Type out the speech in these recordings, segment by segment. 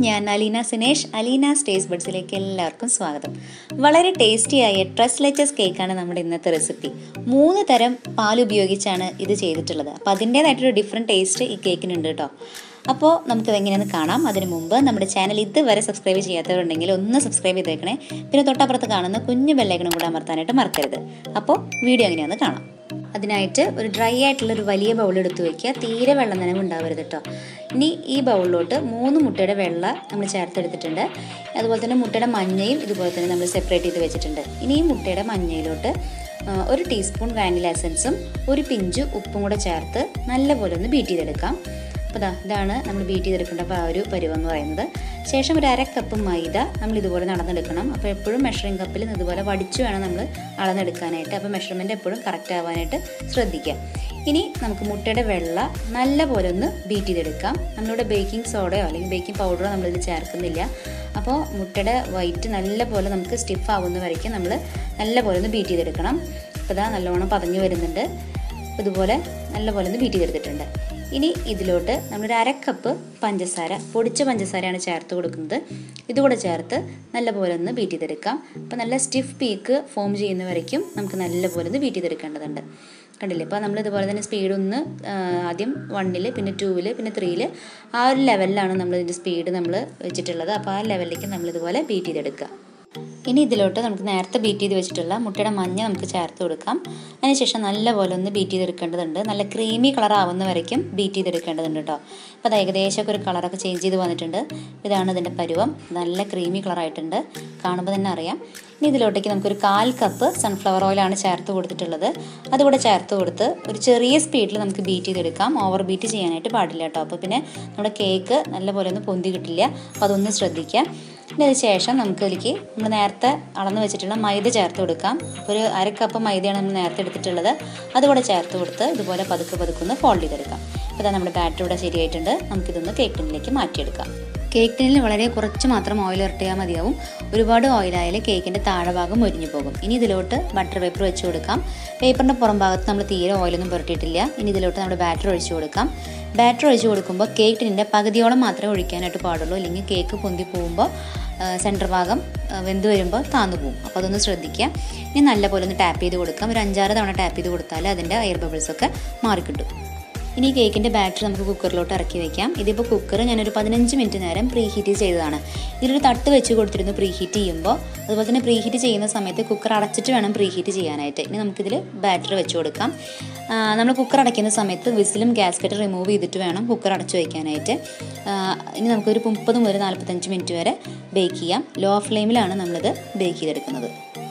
ഞാൻ അലീന സിനേഷ് അലീനാസ് ടേസ്റ്റ് ബഡ്സിലേക്ക് എല്ലാവർക്കും സ്വാഗതം വളരെ ടേസ്റ്റിയായ ട്രസ് ലെച്ചസ് കേക്കാണ് നമ്മുടെ ഇന്നത്തെ റെസിപ്പി മൂന്ന് തരം പാൽ ഉപയോഗിച്ചാണ് ഇത് ചെയ്തിട്ടുള്ളത് അപ്പോൾ അതിൻ്റേതായിട്ടൊരു ഡിഫറെൻറ്റ് ടേസ്റ്റ് ഈ കേക്കിനുണ്ട് കേട്ടോ അപ്പോൾ നമുക്കിത് എങ്ങനെയെന്ന് കാണാം അതിന് മുമ്പ് നമ്മുടെ ചാനൽ ഇതുവരെ സബ്സ്ക്രൈബ് ചെയ്യാത്തവരുണ്ടെങ്കിൽ ഒന്ന് സബ്സ്ക്രൈബ് ചെയ്തേക്കണേ പിന്നെ തൊട്ടപ്പുറത്ത് കാണുന്ന കുഞ്ഞു ബെല്ലൈക്കണും കൂടെ അമർത്താനായിട്ട് മറക്കരുത് അപ്പോൾ വീഡിയോ എങ്ങനെയാണെന്ന് കാണാം അതിനായിട്ട് ഒരു ഡ്രൈ ആയിട്ടുള്ള ഒരു വലിയ ബൗൾ എടുത്ത് വയ്ക്കുക തീരെ വെള്ളം നനവ് ഉണ്ടാവരുത് കേട്ടോ ഇനി ഈ ബൗളിലോട്ട് മൂന്ന് മുട്ടയുടെ വെള്ള നമ്മൾ ചേർത്തെടുത്തിട്ടുണ്ട് അതുപോലെ തന്നെ മുട്ടയുടെ മഞ്ഞയും ഇതുപോലെ തന്നെ നമ്മൾ സെപ്പറേറ്റ് ചെയ്ത് വെച്ചിട്ടുണ്ട് ഇനി ഈ മുട്ടയുടെ മഞ്ഞയിലോട്ട് ആ, ഒരു ടീസ്പൂൺ വാനില എസൻസും ഒരു പിഞ്ച് ഉപ്പും കൂടെ ചേർത്ത് നല്ലപോലെ ഒന്ന് ബീറ്റ് ചെയ്തെടുക്കാം അപ്പോൾ ദാ ഇതാണ് നമ്മൾ ബീറ്റ് ചെയ്തെടുക്കേണ്ട അപ്പോൾ ആ ഒരു പരുവം എന്ന് പറയുന്നത് ശേഷം ഒരു അര കപ്പ് മൈദ നമ്മൾ ഇതുപോലെ നടന്നെടുക്കണം അപ്പോൾ എപ്പോഴും മെഷറിംഗ് കപ്പിൽ ഇതുപോലെ വടിച്ചു വേണം നമ്മൾ അളന്നെടുക്കാനായിട്ട് അപ്പോൾ മെഷർമെൻറ്റ് എപ്പോഴും കറക്റ്റ് ആവാനായിട്ട് ശ്രദ്ധിക്കുക ഇനി നമുക്ക് മുട്ടയുടെ വെള്ള നല്ല പോലെ ഒന്ന് ബീറ്റ് ചെയ്തെടുക്കാം നമ്മളിവിടെ ബേക്കിംഗ് സോഡയോ അല്ലെങ്കിൽ ബേക്കിംഗ് പൗഡറോ നമ്മളിത് ചേർക്കുന്നില്ല അപ്പോൾ മുട്ടയുടെ വൈറ്റ് നല്ല പോലെ നമുക്ക് സ്റ്റിഫ് ആവുന്ന വരയ്ക്കും നമ്മൾ നല്ല പോലെ ഒന്ന് ബീറ്റ് ചെയ്തെടുക്കണം അപ്പോൾ ഇതാ നല്ലോണം പതഞ്ഞു വരുന്നുണ്ട് ഇതുപോലെ നല്ല പോലെ ഒന്ന് ബീറ്റ് ചെയ്തെടുത്തിട്ടുണ്ട് ഇനി ഇതിലോട്ട് നമ്മളൊരു അര കപ്പ് പഞ്ചസാര പൊടിച്ച പഞ്ചസാരയാണ് ചേർത്ത് കൊടുക്കുന്നത് ഇതുകൂടെ ചേർത്ത് നല്ലപോലെ ഒന്ന് ബീറ്റ് ചെയ്തെടുക്കാം അപ്പോൾ നല്ല സ്റ്റിഫ് പീക്ക് ഫോം ചെയ്യുന്ന വരയ്ക്കും നമുക്ക് നല്ലപോലെ ഒന്ന് ബീറ്റ് ചെയ്തെടുക്കേണ്ടതുണ്ട് കണ്ടില്ലേ അപ്പോൾ നമ്മൾ ഇതുപോലെ തന്നെ സ്പീഡ് ഒന്ന് ആ, ആദ്യം വണ്ണിൽ പിന്നെ ടൂവിൽ പിന്നെ ത്രീയിൽ ആ ഒരു ലെവലിലാണ് നമ്മൾ ഇതിൻ്റെ സ്പീഡ് നമ്മൾ വെച്ചിട്ടുള്ളത് അപ്പോൾ ആ ലെവലിലേക്ക് നമ്മൾ ഇതുപോലെ ബീറ്റ് ചെയ്തെടുക്കുക ഇനി ഇതിലോട്ട് നമുക്ക് നേരത്തെ ബീറ്റ് ചെയ്ത് വെച്ചിട്ടുള്ള മുട്ടയുടെ മഞ്ഞ നമുക്ക് ചേർത്ത് കൊടുക്കാം അതിനുശേഷം നല്ലപോലെ ഒന്ന് ബീറ്റ് ചെയ്തെടുക്കേണ്ടതുണ്ട് നല്ല ക്രീമി കളർ ആവുന്ന വരയ്ക്കും ബീറ്റ് ചെയ്തെടുക്കേണ്ടതുണ്ട് കേട്ടോ അപ്പോൾ അത് ഏകദേശമൊക്കെ ഒരു കളറൊക്കെ ചേഞ്ച് ചെയ്ത് വന്നിട്ടുണ്ട് ഇതാണ് ഇതിൻ്റെ പരുവം നല്ല ക്രീമി കളറായിട്ടുണ്ട് കാണുമ്പോൾ തന്നെ അറിയാം ഇനി ഇതിലോട്ടേക്ക് നമുക്കൊരു കാൽ കപ്പ് സൺഫ്ലവർ ഓയിലാണ് ചേർത്ത് കൊടുത്തിട്ടുള്ളത് അതുകൂടെ ചേർത്ത് കൊടുത്ത് ഒരു ചെറിയ സ്പീഡിൽ നമുക്ക് ബീറ്റ് ചെയ്തെടുക്കാം ഓവർ ബീറ്റ് ചെയ്യാനായിട്ട് പാടില്ല കേട്ടോ അപ്പോൾ പിന്നെ നമ്മുടെ കേക്ക് നല്ലപോലെ ഒന്ന് പൊന്തി കിട്ടില്ല അപ്പോൾ അതൊന്ന് ശ്രദ്ധിക്കുക പിന്നെ അതിന് ശേഷം നമുക്ക് ഇതിലേക്ക് നമ്മൾ നേരത്തെ അളന്ന് വെച്ചിട്ടുള്ള മൈദ ചേർത്ത് കൊടുക്കാം അപ്പോൾ ഒരു അര കപ്പ് മൈദയാണ് നമ്മൾ നേരത്തെ എടുത്തിട്ടുള്ളത് അതുകൂടെ ചേർത്ത് കൊടുത്ത് ഇതുപോലെ പതുക്കെ പതുക്കൊന്ന് ഫോൾഡ് ചെയ്തെടുക്കാം അപ്പോൾ ഇതാ നമ്മുടെ ബാറ്റർ ഇവിടെ ശരിയായിട്ടുണ്ട് നമുക്കിതൊന്ന് കേക്ക് ടിന്നിലേക്ക് മാറ്റിയെടുക്കാം കേക്ക് ടിന്നിൽ വളരെ കുറച്ച് മാത്രം ഓയിൽ ഇരട്ടിയാൽ മതിയാവും ഒരുപാട് ഓയിലായാൽ കേക്കിൻ്റെ താഴെ ഭാഗം മുരിഞ്ഞു പോകും ഇനി ഇതിലോട്ട് ബട്ടർ പേപ്പർ വെച്ച് കൊടുക്കാം പേപ്പറിൻ്റെ പുറം ഭാഗത്ത് നമ്മൾ തീരെ ഓയിലൊന്നും പുരട്ടിയിട്ടില്ല ഇനി ഇതിലോട്ട് നമ്മുടെ ബാറ്റർ ഒഴിച്ചു കൊടുക്കാം ബാറ്റർ ഒഴിച്ച് കൊടുക്കുമ്പോൾ കേക്ക് ടിന്നിൻ്റെ പകുതിയോളം മാത്രമേ ഒഴിക്കാനായിട്ട് പാടുള്ളൂ അല്ലെങ്കിൽ കേക്ക് പൊന്തി പോകുമ്പോൾ സെൻറ്റർ ഭാഗം ആ, വെന്ത് വരുമ്പോൾ താന്നു പോകും അപ്പോൾ അതൊന്ന് ശ്രദ്ധിക്കുക ഇനി നല്ലപോലെ ഒന്ന് ടാപ്പ് ചെയ്ത് കൊടുക്കാം ഒരു അഞ്ചാറ് തവണ ടാപ്പ് ചെയ്ത് കൊടുത്താൽ അതിൻ്റെ എയർ ബബിൾസൊക്കെ മാറിക്കിട്ടും ഇനി ഈ കേക്കിൻ്റെ ബാറ്ററി നമുക്ക് കുക്കറിലോട്ട് ഇറക്കി വെക്കാം ഇതിപ്പോൾ കുക്കർ ഞാനൊരു പതിനഞ്ച് മിനിറ്റ് നേരം പ്രീ ഹീറ്റ് ചെയ്തതാണ് ഇതിലൊരു തട്ട് വെച്ച് കൊടുത്തിരുന്നു പ്രീ ഹീറ്റ് ചെയ്യുമ്പോൾ അതുപോലെ തന്നെ പ്രീ ഹീറ്റ് ചെയ്യുന്ന സമയത്ത് കുക്കർ അടച്ചിട്ട് വേണം പ്രീ ഹീറ്റ് ചെയ്യാനായിട്ട് ഇനി നമുക്കിതിൽ ബാറ്ററി വെച്ച് കൊടുക്കാം ആ, നമ്മൾ കുക്കർ അടയ്ക്കുന്ന സമയത്ത് വിസിലും ഗ്യാസ്കറ്റ് റിമൂവ് ചെയ്തിട്ട് വേണം കുക്കർ അടച്ചു വയ്ക്കാനായിട്ട് ആ, ഇനി നമുക്കൊരു മുപ്പത് മുതൽ നാൽപ്പത്തഞ്ച് മിനിറ്റ് വരെ ബേക്ക് ചെയ്യാം ലോ ഫ്ലെയിമിലാണ് നമ്മളിത് ബേക്ക് ചെയ്തെടുക്കുന്നത്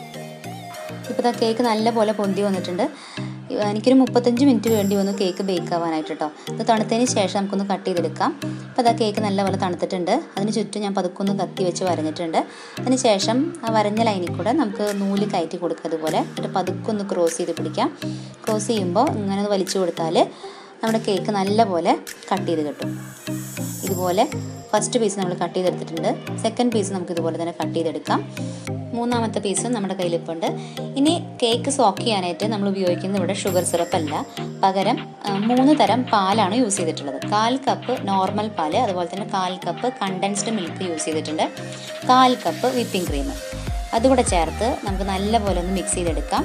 ഇപ്പോൾ ഇതാ കേക്ക് നല്ല പോലെ പൊന്തി വന്നിട്ടുണ്ട് ഇവ- എനിക്കൊരു മുപ്പത്തഞ്ച് മിനിറ്റ് വേണ്ടി വന്നു കേക്ക് ബേക്ക് ആവാനായിട്ട് കേട്ടോ ഇത് തണുത്തതിന് ശേഷം നമുക്കൊന്ന് കട്ട് ചെയ്തെടുക്കാം അപ്പോൾ അതാ കേക്ക് നല്ലപോലെ തണുത്തിട്ടുണ്ട് അതിന് ചുറ്റും ഞാൻ പതുക്കൊന്ന് കത്തി വെച്ച് വരഞ്ഞിട്ടുണ്ട് അതിന് ശേഷം ആ വരഞ്ഞ ലൈനിൽ കൂടെ നമുക്ക് നൂല് കയറ്റി കൊടുക്കുക അതുപോലെ എന്നിട്ട് പതുക്കൊന്ന് ക്രോസ് ചെയ്ത് പിടിക്കാം ക്രോസ് ചെയ്യുമ്പോൾ ഇങ്ങനെ ഒന്ന് വലിച്ചു കൊടുത്താൽ നമ്മുടെ കേക്ക് നല്ലപോലെ കട്ട് ചെയ്ത് കിട്ടും ഇതുപോലെ ഫസ്റ്റ് പീസ് നമ്മൾ കട്ട് ചെയ്തെടുത്തിട്ടുണ്ട് സെക്കൻഡ് പീസ് നമുക്ക് ഇതുപോലെ തന്നെ കട്ട് ചെയ്തെടുക്കാം മൂന്നാമത്തെ പീസ് നമ്മുടെ കയ്യിലിപ്പുണ്ട് ഇനി കേക്ക് സോക്ക് ചെയ്യാനായിട്ട് നമ്മൾ ഉപയോഗിക്കുന്നത് ഇവിടെ ഷുഗർ സിറപ്പ് അല്ല പകരം ആ, മൂന്ന് തരം പാലാണ് യൂസ് ചെയ്തിട്ടുള്ളത് കാൽ കപ്പ് നോർമൽ പാല് അതുപോലെ തന്നെ കാൽ കപ്പ് കണ്ടൻസ്ഡ് മിൽക്ക് യൂസ് ചെയ്തിട്ടുണ്ട് കാൽ കപ്പ് വിപ്പിംഗ് ക്രീം അതുകൂടെ ചേർത്ത് നമുക്ക് നല്ലപോലെ ഒന്ന് മിക്സ് ചെയ്തെടുക്കാം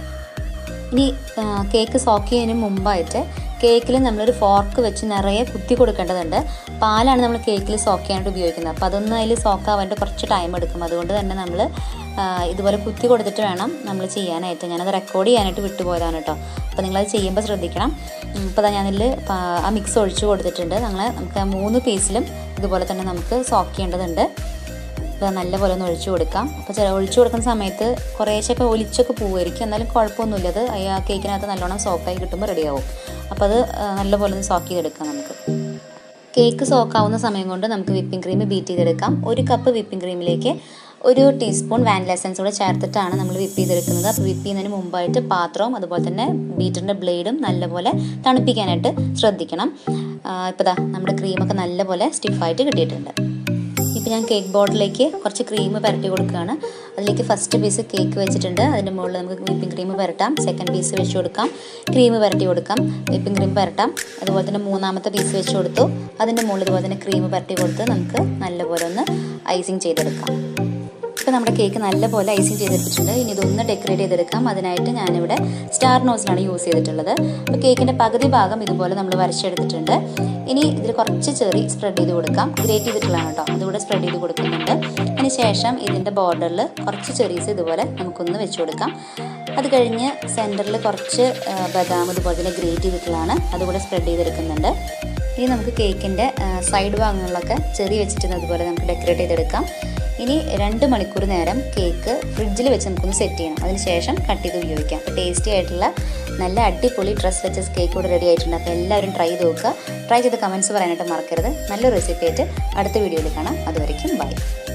ഇനി ആ, കേക്ക് സോക്ക് ചെയ്യുന്നതിന് മുമ്പായിട്ട് കേക്കിൽ നമ്മളൊരു ഫോർക്ക് വെച്ച് നിറയെ കുത്തി കൊടുക്കേണ്ടതുണ്ട് പാലാണ് നമ്മൾ കേക്കിൽ സോക്ക് ചെയ്യാനായിട്ട് ഉപയോഗിക്കുന്നത് അപ്പോൾ അതൊന്നും അതിൽ സോക്ക് ആവാനായിട്ട് കുറച്ച് ടൈം എടുക്കും അതുകൊണ്ട് തന്നെ നമ്മൾ ഇതുപോലെ കുത്തി കൊടുത്തിട്ട് വേണം നമ്മൾ ചെയ്യാനായിട്ട് ഞാനത് റെക്കോർഡ് ചെയ്യാനായിട്ട് വിട്ടുപോയതാണ് കേട്ടോ അപ്പോൾ നിങ്ങളത് ചെയ്യുമ്പോൾ ശ്രദ്ധിക്കണം ഇപ്പോൾ ഞാനതിൽ ആ മിക്സ് ഒഴിച്ച് കൊടുത്തിട്ടുണ്ട് ഞങ്ങൾ നമുക്ക് ആ മൂന്ന് പീസിലും ഇതുപോലെ തന്നെ നമുക്ക് സോക്ക് ചെയ്യേണ്ടതുണ്ട് അപ്പോൾ നല്ലപോലെ ഒന്ന് ഒഴിച്ചു കൊടുക്കാം അപ്പോൾ ചില ഒഴിച്ചു കൊടുക്കുന്ന സമയത്ത് കുറേശ്ശൊക്കെ ഒലിച്ചൊക്കെ പോവുമായിരിക്കും എന്നാലും കുഴപ്പമൊന്നുമില്ല അത് ആ കേക്കിനകത്ത് നല്ലോണം സോക്കായി കിട്ടുമ്പോൾ റെഡിയാവും അപ്പോൾ അത് ആ, നല്ലപോലെ ഒന്ന് സോക്ക് ചെയ്തെടുക്കാം നമുക്ക് കേക്ക് സോക്കാവുന്ന സമയം കൊണ്ട് നമുക്ക് വിപ്പിംഗ് ക്രീം ബീറ്റ് ചെയ്തെടുക്കാം ഒരു കപ്പ് വിപ്പിംഗ് ക്രീമിലേക്ക് ഒരു ടീസ്പൂൺ വാനില എസൻസ് കൂടെ ചേർത്തിട്ടാണ് നമ്മൾ വിപ്പ് ചെയ്തെടുക്കുന്നത് അപ്പോൾ വിപ്പ് ചെയ്യുന്നതിന് മുമ്പായിട്ട് പാത്രവും അതുപോലെ തന്നെ ബീറ്ററിൻ്റെ ബ്ലേഡും നല്ലപോലെ തണുപ്പിക്കാനായിട്ട് ശ്രദ്ധിക്കണം ഇപ്പോൾ ദാ നമ്മുടെ ക്രീമൊക്കെ നല്ലപോലെ സ്റ്റിഫായിട്ട് കിട്ടിയിട്ടുണ്ട് ഇപ്പോൾ ഞാൻ കേക്ക് ബോർഡിലേക്ക് കുറച്ച് ക്രീം പുരട്ടി കൊടുക്കുകയാണ് അതിലേക്ക് ഫസ്റ്റ് പീസ് കേക്ക് വെച്ചിട്ടുണ്ട് അതിൻ്റെ മുകളിൽ നമുക്ക് വിപ്പിംഗ് ക്രീം പുരട്ടാം സെക്കൻഡ് പീസ് വെച്ച് കൊടുക്കാം ക്രീം പുരട്ടി കൊടുക്കാം വിപ്പിംഗ് ക്രീം പുരട്ടാം അതുപോലെ തന്നെ മൂന്നാമത്തെ പീസ് വെച്ച് കൊടുത്തു അതിൻ്റെ മുകളിൽ ഇതുപോലെ തന്നെ ക്രീം പുരട്ടി കൊടുത്ത് നമുക്ക് നല്ലപോലെ ഒന്ന് ഐസിങ് ചെയ്തെടുക്കാം ഇപ്പോൾ നമ്മുടെ കേക്ക് നല്ലപോലെ ഐസിങ് ചെയ്തെടുത്തിട്ടുണ്ട് ഇനി ഇതൊന്ന് ഡെക്കറേറ്റ് ചെയ്തെടുക്കാം അതിനായിട്ട് ഞാനിവിടെ സ്റ്റാർ നോസിലാണ് യൂസ് ചെയ്തിട്ടുള്ളത് അപ്പോൾ കേക്കിൻ്റെ പകുതി ഭാഗം ഇതുപോലെ നമ്മൾ വരച്ചെടുത്തിട്ടുണ്ട് ഇനി ഇതിൽ കുറച്ച് ചെറി സ്പ്രെഡ് ചെയ്ത് കൊടുക്കാം ഗ്രേറ്റ് ചെയ്തിട്ടുള്ളതാണ് കേട്ടോ അതുകൂടെ സ്പ്രെഡ് ചെയ്ത് കൊടുക്കുന്നുണ്ട് അതിന് ശേഷം ഇതിൻ്റെ ബോർഡറിൽ കുറച്ച് ചെറീസ് ഇതുപോലെ നമുക്കൊന്ന് വെച്ച് കൊടുക്കാം അത് കഴിഞ്ഞ് സെൻറ്ററിൽ കുറച്ച് ബദാം ഇതുപോലെ തന്നെ ഗ്രേറ്റ് ചെയ്തിട്ടുള്ളതാണ് അതുകൂടെ സ്പ്രെഡ് ചെയ്തെടുക്കുന്നുണ്ട് ഇനി നമുക്ക് കേക്കിൻ്റെ സൈഡ് ഭാഗങ്ങളിലൊക്കെ ചെറി വെച്ചിട്ട് അതുപോലെ നമുക്ക് ഡെക്കറേറ്റ് ചെയ്തെടുക്കാം ഇനി രണ്ട് മണിക്കൂർ നേരം കേക്ക് ഫ്രിഡ്ജിൽ വെച്ച് നമുക്കൊന്ന് സെറ്റ് ചെയ്യണം അതിന് ശേഷം കട്ട് ചെയ്ത് ഉപയോഗിക്കാം അപ്പോൾ ടേസ്റ്റി ആയിട്ടുള്ള നല്ല അടിപൊളി ഡ്രസ് വെച്ചസ് കേക്ക് ഇവിടെ റെഡി ആയിട്ടുണ്ട് അപ്പോൾ എല്ലാവരും ട്രൈ ചെയ്ത് നോക്കുക ട്രൈ ചെയ്ത് കമൻറ്റ്സ് പറയാനായിട്ട് മറക്കരുത് നല്ലൊരു റെസിപ്പി ആയിട്ട് അടുത്ത വീഡിയോയിൽ കാണാം അതുവരയ്ക്കും ബൈ